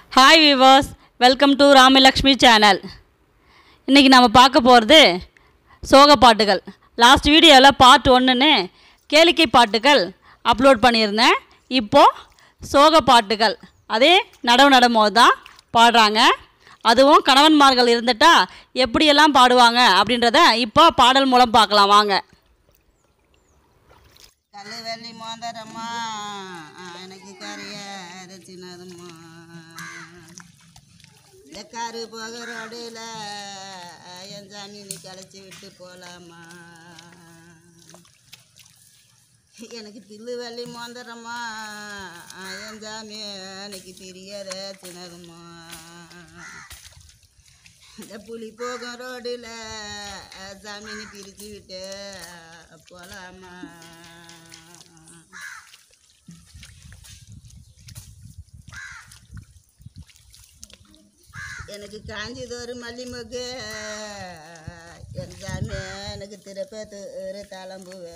hi viewers welcome to Ramalakshmi channel இன்றைக்கி நம்ம பார்க்க போகிறது சோக பாட்டுகள் லாஸ்ட் வீடியோவில் பார்ட் ஒன்றுன்னு கேளிக்கை பாட்டுகள் அப்லோட் பண்ணியிருந்தேன் இப்போது சோக பாட்டுகள் அதே நடவு நடும்போது தான் பாடுறாங்க அதுவும் கணவன்மார்கள் இருந்துட்டா எப்படியெல்லாம் பாடுவாங்க அப்படின்றத இப்போ பாடல் மூலம் பார்க்கலாம் வாங்க கல்லு வெள்ளி மோந்தரம்மா எனக்கு கரைய சின்னதும்மா இந்த காரு போக ரோடுல என் சாமி நீ களைச்சி விட்டு போலாமா எனக்கு தில்லு வெள்ளி மோந்தரம்மா என் சாமி எனக்கு தெரியாத சின்னதும்மா இந்த புலி போகும் ரோடுல சாமினி பிரிச்சு விட்டு போலாமா எனக்கு காஞ்சிதொரு மல்லிமொக்கு என் சாமி எனக்கு திருப்பத்து ஒரு தாளம்பூவு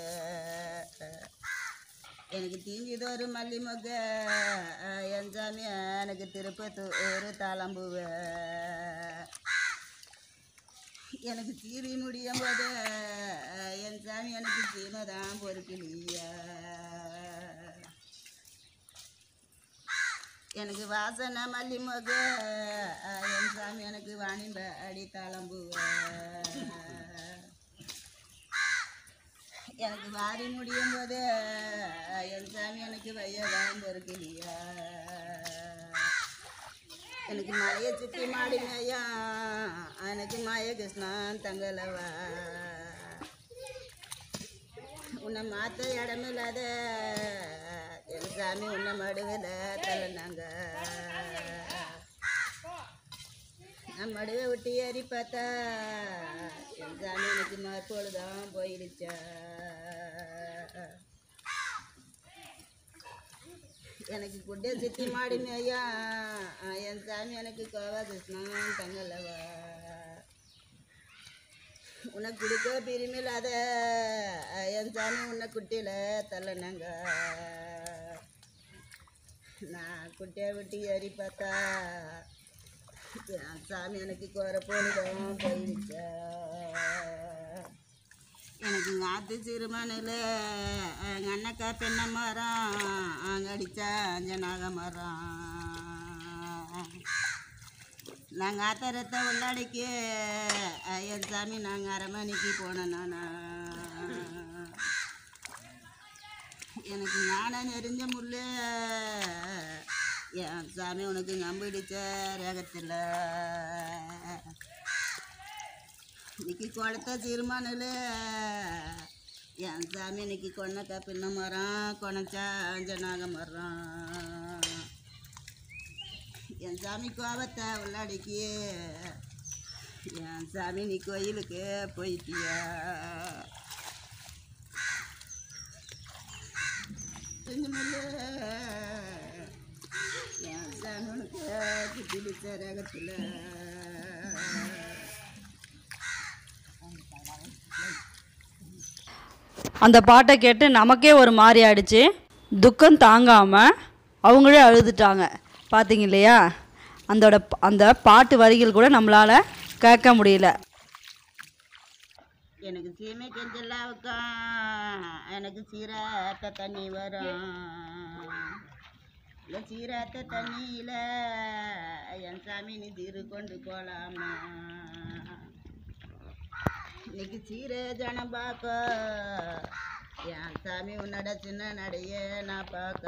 எனக்கு தீஞ்சிதொரு மல்லிமொக்கு என் சாமி எனக்கு திருப்பத்து ஒரு தாளம்பூவு எனக்கு தீரி முடியும் போது என் சாமி எனக்கு சீனதான் பொறுக்கலையா எனக்கு வாசனை மல்லி மொக என் சாமி எனக்கு வாணிம்ப அடி தாளம்பூவ எனக்கு வாரி முடியும் போது என் சாமி எனக்கு வையதான் பொறுக்கலையா எனக்கு மலையை சுற்றி மாடி மேயா எனக்கு மாய கிருஷ்ணன் தங்கலவா உன்னை மாற்ற இடமில்லாத என் சாமி உன்னை மடுவில் தள்ளனாங்க நான் மடுவை விட்டு ஏறி பார்த்தா என் சாமி எனக்கு மறுப்பொழுதான் போயிடுச்சா எனக்கு குட்டை சுற்றி மாடி மேயா என் சாமி எனக்கு கோவா கிருஷ்ணன் தங்கலவா உனக்கு கொடுக்க பிரிமில்லாத என் சாமி உன்னை குட்டியில் தள்ளனாங்க நான் குட்டியை விட்டு ஏறி பார்த்தா என் சாமி எனக்கு குறை பொழுதும் போயிடுச்சா எனக்கு ஆத்து சிறுமணில் எங்கள் அண்ணக்கா பெண்ண மரம் அங்கடிச்சா அஞ்சனாக மரம் நாங்கள் ஆத்தரத்தை உள்ளாடிக்கு என் சாமி நாங்கள் அரை மணிக்கு போனோம் நானா எனக்கு ஞானம் நெறிஞ்ச முள்ளு என் சாமி உனக்கு நம்பிடிச்ச ரேகத்தில் இன்னைக்கு குளத்த தீர்மானில் என் சாமி இன்னைக்கு கொன்னக்கா பின்ன மரம் கொனச்சா அஞ்சனாக மரம் என் சாமி கோபத்தை உள்ளாடிக்கு என் சாமி நீ கோயிலுக்கு போயிட்டியா செஞ்சமில்ல என் சாமி உனக்கு பிடிச்ச ரகத்தில் அந்த பாட்டை கேட்டு நமக்கே ஒரு மாதிரி ஆயிடுச்சு துக்கம் தாங்காமல் அவங்களே அழுதுட்டாங்க பார்த்தீங்க இல்லையா அந்தோட அந்த பாட்டு வரிகள் கூட நம்மளால் கேட்க முடியல எனக்கு சீமை கெஞ்செல்லாம் வைக்கும் எனக்கு சீராத்த தண்ணி வரும் இந்த சீராத்த தண்ணியில் என் சாமி நீ திரு கொண்டு போகலாமா இன்னைக்கு சீரை ஜனம் பார்க்க என் சாமி உன்னோட சின்ன நடைய நான் பார்க்க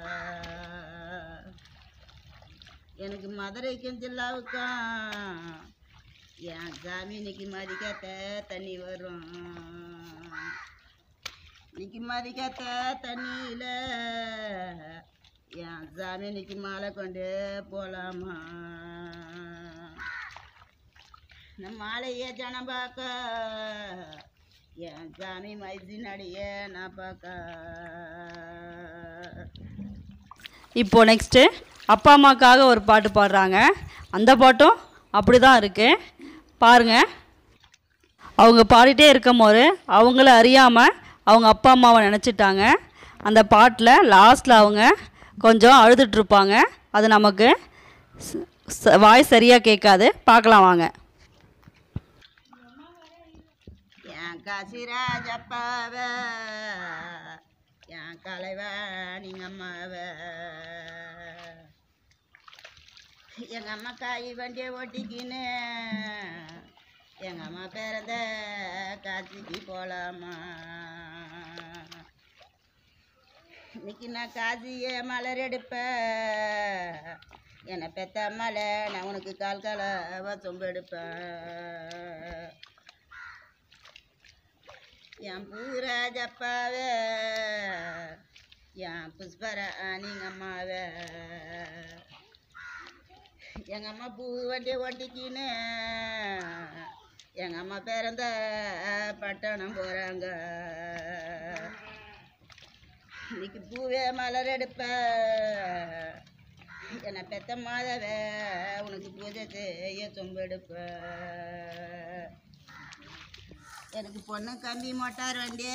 எனக்கு மதுரை கெஞ்செல்லாவுக்கும் என் சாமி இன்னைக்கு மதிக்காத்த தண்ணி வரும் இன்னைக்கு மதிக்காத்த தண்ணியில் என் சாமி இன்னைக்கு மாலை கொண்டு போகலாமா இந்த மாலையே ஜனம் பார்க்க என் சாமி மைசி நடிய நான் பார்க்க இப்போ நெக்ஸ்ட்டு அப்பா அம்மாக்காக ஒரு பாட்டு பாடுறாங்க அந்த பாட்டும் அப்படி தான் இருக்குது பாருங்கள் அவங்க பாடிட்டே இருக்கும் போது அவங்கள அறியாமல் அவங்க அப்பா அம்மாவை நினச்சிட்டாங்க அந்த பாட்டில் லாஸ்ட்டில் அவங்க கொஞ்சம் அழுதுட்ருப்பாங்க அது நமக்கு வாய்ஸ் சரியாக கேட்காது பார்க்கலாம் வாங்க என் காசிராஜப்பாவ என் கலைவாணிங்க அம்மாவ எங்கள் அம்மா காய் வண்டியை ஓட்டிக்கின்னு எங்கள் அம்மா பிறந்த காட்சிக்கு போகலாமா இன்னைக்கு நான் காசியே மலர் எடுப்பேன் என்னை பெத்த மலை நான் உனக்கு கால் கால சொம்பு எடுப்பேன் என் பூராஜப்பாவே என் புஷ்பராணிங்க அம்மாவே எங்கள் அம்மா பூ வண்டி ஓட்டிக்கின்னு எங்கள் அம்மா பிறந்த பட்டணம் போகிறாங்க இன்னைக்கு பூவே மலர் எடுப்ப என்னை பெத்த மாதவே உனக்கு பூஜை செய்ய சொம்பு எடுப்ப எனக்கு பொண்ணு கம்பி மோட்டார் வண்டி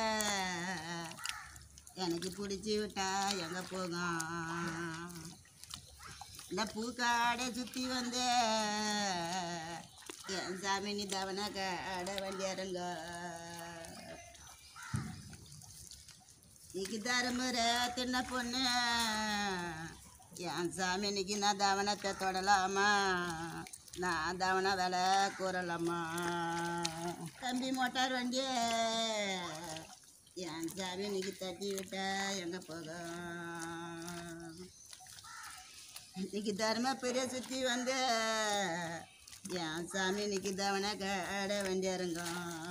எனக்கு பிடிச்சி விட்டா எங்கே போகும் இந்த பூக்காடை சுற்றி வந்து என் சாமி நீ தவணை காடை வண்டி இறங்க இன்னைக்கு தருமுறை தின்ன பொண்ணு என் சாமி இன்னைக்கு நான் தவணத்தை தொடலாமா நான் தவணை விலை கூறலாமா தம்பி மோட்டார் வண்டி என் சாமி இன்னைக்கு தட்டி விட்டா எங்கே போகும் இன்னைக்கு தருமபுரிய சுற்றி வந்து என் சாமி இன்னைக்கு தவணை காட வேண்டியருங்க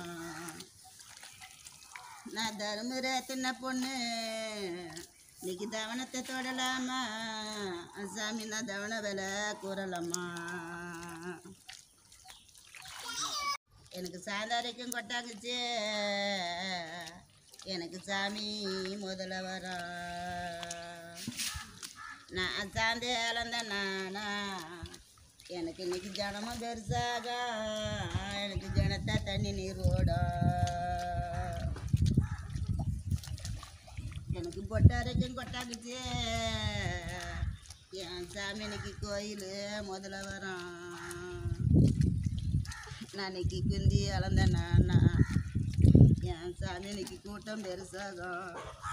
நான் தருமுறை தின்ன பொண்ணு இன்னைக்கு தவணத்தை தொடலாமா சாமி நான் தவணை விலை கூறலாமா எனக்கு சாந்தாரிக்கும் கொட்டாக்குச்சு எனக்கு சாமி முதல்ல வரா நான் சாந்தே இழந்த நானா எனக்கு இன்னைக்கு ஜனமும் பெருசாக எனக்கு ஜனத்தை தண்ணி நீர் ஓடும் எனக்கு பொட்டாரைக்கும் கொட்டாக்குச்சு என் சாமி இன்னைக்கு கோயில் முதல்ல வரும் நான் இன்னைக்கு குந்தி இழந்த நானா என் சாமி இன்னைக்கு கூட்டம் பெருசாகும்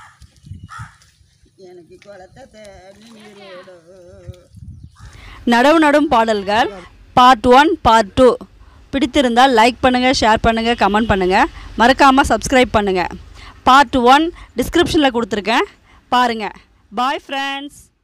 எனக்கு குளத்தை தண்ணி நீரோடும் நடவு நடும் பாடல்கள் பார்ட் ஒன் பார்ட் டூ பிடித்திருந்தால் லைக் பண்ணுங்கள் ஷேர் பண்ணுங்கள் கமெண்ட் பண்ணுங்கள் மறக்காமல் சப்ஸ்கிரைப் பண்ணுங்கள் பார்ட் ஒன் டிஸ்கிரிப்ஷனில் கொடுத்துருக்கேன் பாருங்கள் பாய் ஃப்ரெண்ட்ஸ்